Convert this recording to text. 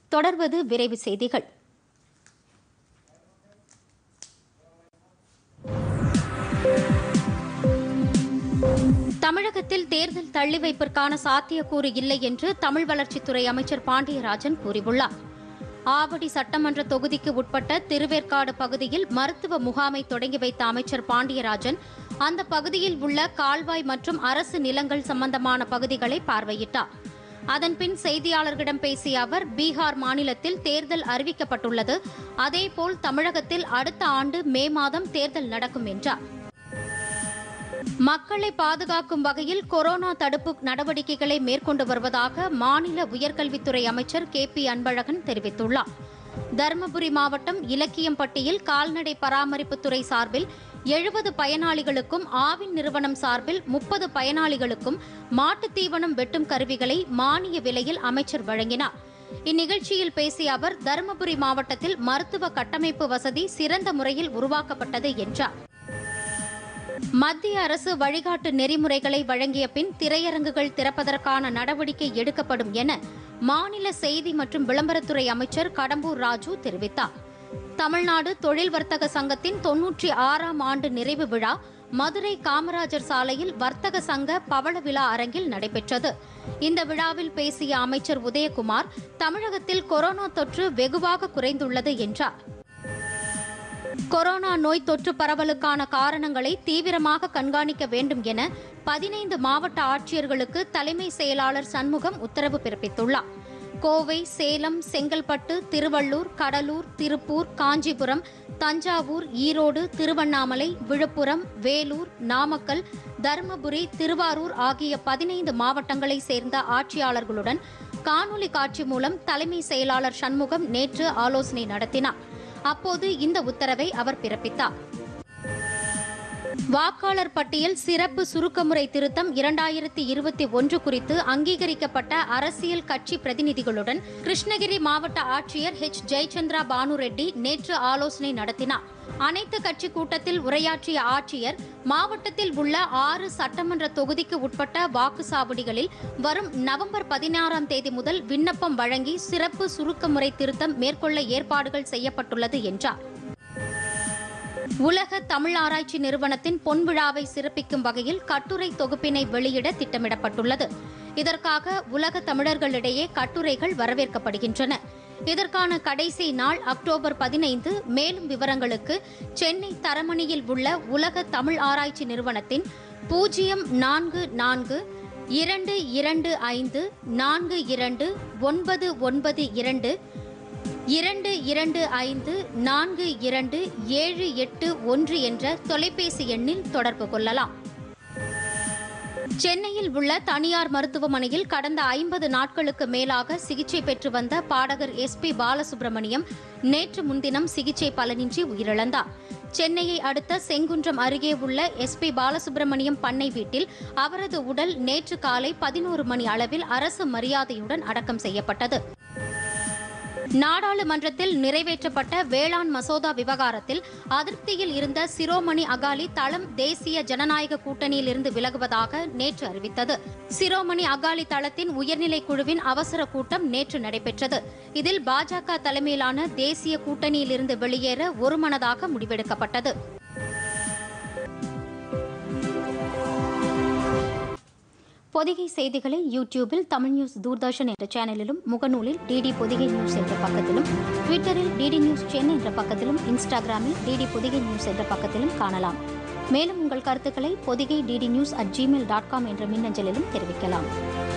தொடர்வது விரைவு செய்திகள் தமிழகத்தில் தேர்தல் தள்ளிவைப்பிற்கான சாத்தியக்கூறு இல்லை என்று தமிழ் வளர்ச்சித்துறை அமைச்சர் பாண்டியராஜன் கூறியுள்ளார் ஆவடி சட்டமன்ற தொகுதிக்கு உட்பட்ட திருவேற்காடு பகுதியில் மருத்துவ முகாமை தொடங்கி வைத்த அமைச்சர் பாண்டியராஜன் அந்த பகுதியில் உள்ள கால்வாய் மற்றும் அரசு நிலங்கள் சம்பந்தமான பகுதிகளை பார்வையிட்டார் அதன்பின் செய்தியாளர்களிடம் பேசிய அவர் பீகார் மாநிலத்தில் தேர்தல் அறிவிக்கப்பட்டுள்ளது அதேபோல் தமிழகத்தில் அடுத்த ஆண்டு மே மாதம் தேர்தல் நடக்கும் என்றார் மக்களை பாதுகாக்கும் வகையில் கொரோனா தடுப்பு நடவடிக்கைகளை மேற்கொண்டு வருவதாக மாநில உயர்கல்வித்துறை அமைச்சர் கே பி அன்பழகன் தெரிவித்துள்ளார் தருமபுரி மாவட்டம் இலக்கியம்பட்டியில் கால்நடை பராமரிப்புத்துறை சார்பில் எழுபது பயனாளிகளுக்கும் ஆவின் நிறுவனம் சார்பில் முப்பது பயனாளிகளுக்கும் மாட்டுத் தீவனம் வெட்டும் கருவிகளை மானிய விலையில் அமைச்சர் வழங்கினார் இந்நிகழ்ச்சியில் பேசிய அவர் தருமபுரி மாவட்டத்தில் மருத்துவ கட்டமைப்பு வசதி சிறந்த முறையில் உருவாக்கப்பட்டது என்றார் மத்திய அரசு வழிகாட்டு நெறிமுறைகளை வழங்கிய பின் திரையரங்குகள் திறப்பதற்கான நடவடிக்கை எடுக்கப்படும் என மாநில செய்தி மற்றும் விளம்பரத்துறை அமைச்சர் கடம்பூர் ராஜு தெரிவித்தார் தமிழ்நாடு தொழில் வர்த்தக சங்கத்தின் தொன்னூற்றி ஆறாம் ஆண்டு நிறைவு விழா மதுரை காமராஜர் சாலையில் வர்த்தக சங்க பவள விழா அரங்கில் நடைபெற்றது இந்த விழாவில் பேசிய அமைச்சர் உதயகுமார் தமிழகத்தில் கொரோனா தொற்று வெகுவாக குறைந்துள்ளது என்றார் கொரோனா நோய் தொற்று பரவலுக்கான காரணங்களை தீவிரமாக கண்காணிக்க வேண்டும் என பதினைந்து மாவட்ட ஆட்சியர்களுக்கு தலைமை செயலாளர் சண்முகம் உத்தரவு பிறப்பித்துள்ளார் கோவை சேலம் செங்கல்பட்டு திருவள்ளூர் கடலூர் திருப்பூர் காஞ்சிபுரம் தஞ்சாவூர் ஈரோடு திருவண்ணாமலை விழுப்புரம் வேலூர் நாமக்கல் தருமபுரி திருவாரூர் ஆகிய பதினைந்து மாவட்டங்களைச் சேர்ந்த ஆட்சியாளர்களுடன் காணொலி காட்சி மூலம் தலைமை செயலாளர் சண்முகம் நேற்று ஆலோசனை நடத்தினார் அப்போது இந்த உத்தரவை அவர் பிறப்பித்தார் வாக்காளர் பட்டியல் சிறப்பு சுருக்கமுறை திருத்தம் இரண்டாயிரத்தி இருபத்தி ஒன்று குறித்து அங்கீகரிக்கப்பட்ட அரசியல் கட்சி பிரதிநிதிகளுடன் கிருஷ்ணகிரி மாவட்ட ஆட்சியர் ஹெச் ஜெயச்சந்திரா பானுரெட்டி நேற்று ஆலோசனை நடத்தினார் அனைத்து கட்சி கூட்டத்தில் உரையாற்றிய ஆட்சியர் மாவட்டத்தில் உள்ள ஆறு சட்டமன்ற தொகுதிக்கு உட்பட்ட வாக்குச்சாவடிகளில் வரும் நவம்பர் பதினாறாம் தேதி முதல் விண்ணப்பம் வழங்கி சிறப்பு சுருக்கமுறை திருத்தம் மேற்கொள்ள ஏற்பாடுகள் செய்யப்பட்டுள்ளது என்றார் உலக தமிழ் ஆராய்ச்சி நிறுவனத்தின் பொன்விழாவை சிறப்பிக்கும் வகையில் கட்டுரை தொகுப்பினை வெளியிட திட்டமிடப்பட்டுள்ளது இதற்காக உலக தமிழர்களிடையே கட்டுரைகள் வரவேற்கப்படுகின்றன இதற்கான கடைசி நாள் அக்டோபர் பதினைந்து மேலும் விவரங்களுக்கு சென்னை தரமணியில் உள்ள உலக தமிழ் ஆராய்ச்சி நிறுவனத்தின் பூஜ்ஜியம் நான்கு நான்கு இரண்டு இரண்டு ஐந்து நான்கு இரண்டு ஒன்பது ஒன்பது இரண்டு இரண்டு இரண்டு ஐந்து நான்கு இரண்டு ஏழு எட்டு ஒன்று என்ற தொலைபேசி எண்ணில் தொடர்பு கொள்ளலாம் சென்னையில் உள்ள தனியார் மருத்துவமனையில் கடந்த ஐம்பது நாட்களுக்கு மேலாக சிகிச்சை பெற்று வந்த பாடகர் எஸ் பி பாலசுப்ரமணியம் நேற்று முன்தினம் சிகிச்சை பலனின்றி உயிரிழந்தார் சென்னையை அடுத்த செங்குன்றம் அருகே உள்ள எஸ் பி பாலசுப்ரமணியம் பண்ணை வீட்டில் அவரது உடல் நேற்று காலை பதினோரு மணி அளவில் அரசு மரியாதையுடன் அடக்கம் செய்யப்பட்டது நாடாளுமன்றத்தில் நிறைவேற்றப்பட்ட வேளாண் மசோதா விவகாரத்தில் அதிருப்தியில் இருந்த சிரோமணி அகாலி தளம் தேசிய ஜனநாயக கூட்டணியிலிருந்து விலகுவதாக நேற்று அறிவித்தது சிரோமணி அகாலி தளத்தின் உயர்நிலை குழுவின் அவசர கூட்டம் நேற்று நடைபெற்றது இதில் பாஜக தலைமையிலான தேசிய கூட்டணியிலிருந்து வெளியேற ஒருமனதாக முடிவெடுக்கப்பட்டது பொதிகை செய்திகளை யூடியூபில் தமிழ் நியூஸ் தூர்தர்ஷன் என்ற சேனலிலும் முகநூலில் டிடி பொதிகை நியூஸ் என்ற பக்கத்திலும் ட்விட்டரில் டிடி நியூஸ் சென்னை என்ற பக்கத்திலும் இன்ஸ்டாகிராமில் டிடி பொதிகை நியூஸ் என்ற பக்கத்திலும் காணலாம் மேலும் உங்கள் கருத்துக்களை Podhigai DD news at Gmail dot com என்ற மின்னஞ்சலிலும் தெரிவிக்கலாம்